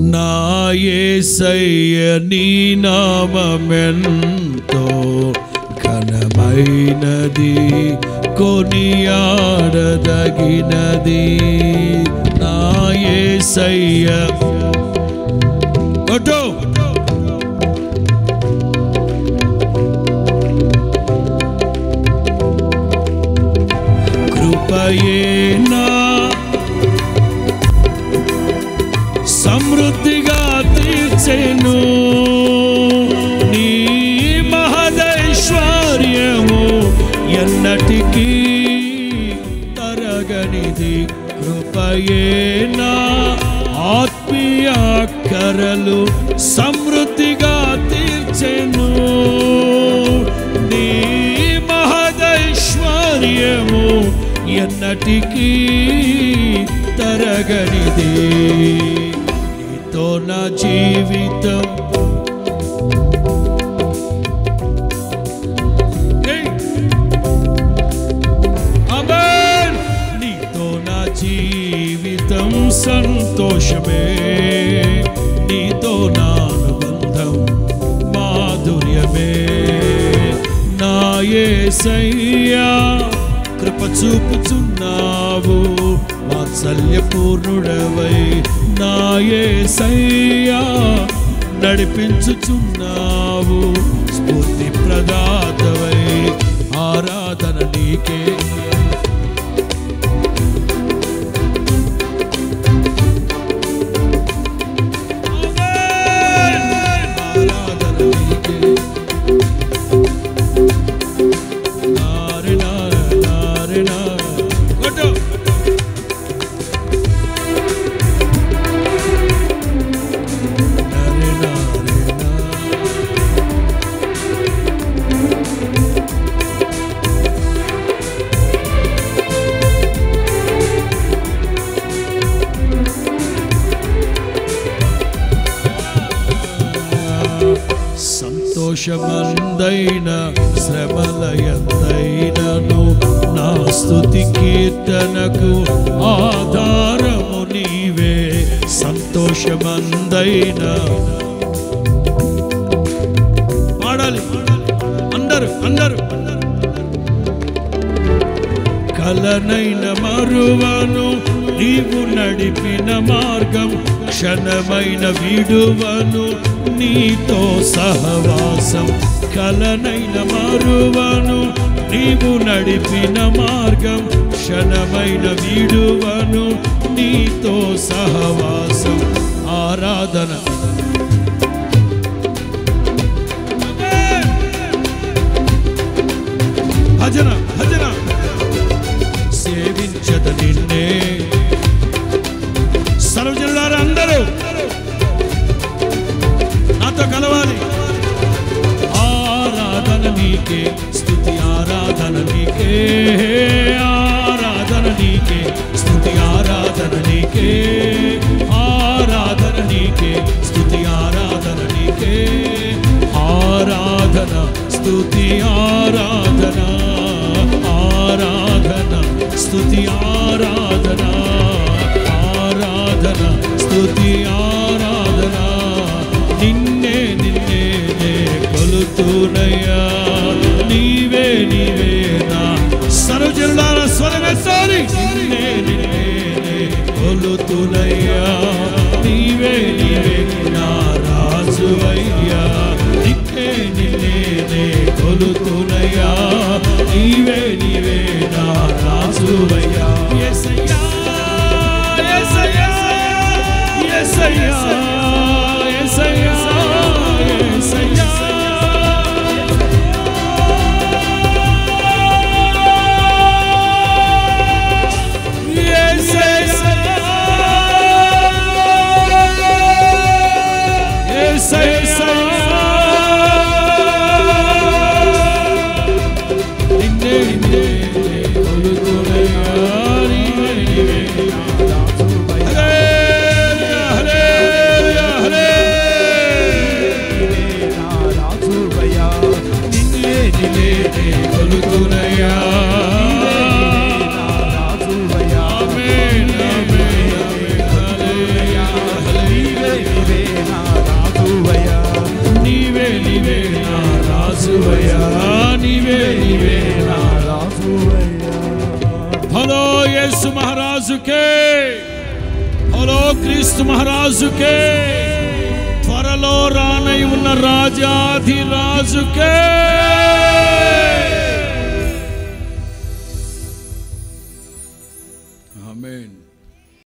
నా యేసయ్య నీ నామమెంతో ఘనమైనది కొనియాడదగినది నా యేసయ్య కొట్టు కృపయేనా సమృద్ధిగా తీర్చెను నీ మహదైశ్వర్యము ఎన్నటికీ తరగనిది కృపయేనా ఆత్మీయ కరలు సమృద్ధిగా తీర్చెను నీ మహదైశ్వర్యము ఎన్నటికీ తరగనిది నీతో నా జీవితం ఏయ్! ఆమేన్! నీతో నా జీవితం సంతోషమే నీతో నా అనుబంధం మాధుర్యమే నా యేసయ్యా కృప చూపుచున్నావు వాత్సల్యపూర్ణుడవై నా యేసయ్యా నడిపించుచున్నావు స్ఫూర్తి ప్రదాతవై ఆరాధన నీకే ఆరాధన నీకే నారే నారే నారే నారే కొట్టు నారే నారే నారే సంతోషమందైన శ్రమలయందైనను నా స్తుతి కీర్తనకు ఆధారము నీవే సంతోషమందైన పాడాలి అందరు అందరు కలనైన మరువను నీవు నడిపిన మార్గం క్షణమైన విడువను నీతో సహవాసం కలనైన మరువను నీవు నడిపిన మార్గం క్షణమైన విడువను నీతో సహవాసం ఆరాధన భజన భజన సేవించద నిన్నే సర్వజనులారా అందరూ నాతో కలవాలి ఆరాధన నీకే స్థుతి ఆరాధన నీకే ఆరాధన నీకే స్థుతి ఆరాధన నీకే ఆరాధన నీకే స్థుతి ఆరాధన నీకే ఆరాధన స్తుతి ఆరాధన ఆరాధన స్తుతి ఆరాధన ఆరాధన స్తుతి ఆరాధన నిన్నే నిన్నే నే కొలుతునయ్యా నీవే నీవే నా సర్వజనులార స్వరమెత్తాలి నిన్నే నిన్నే నే కొలుతునయ్యా నీవే నీవే నా రాజువయ్యా నిన్నే నిన్నే నే కొలుతునయ్యా నీవే నీవే నా రాజువయ్యా యేసయ్యా యేసయ్యా యేసయ్యా యేసయ్యా యేసయ్యా హల్లెలూయా రాజువయ్యా నీవే నీవే నా రాజువయ్యా హలో యేసు మహారాజుకే హలో క్రీస్తు మహారాజుకే త్వరలో రానై ఉన్న రాజాధి రాజుకే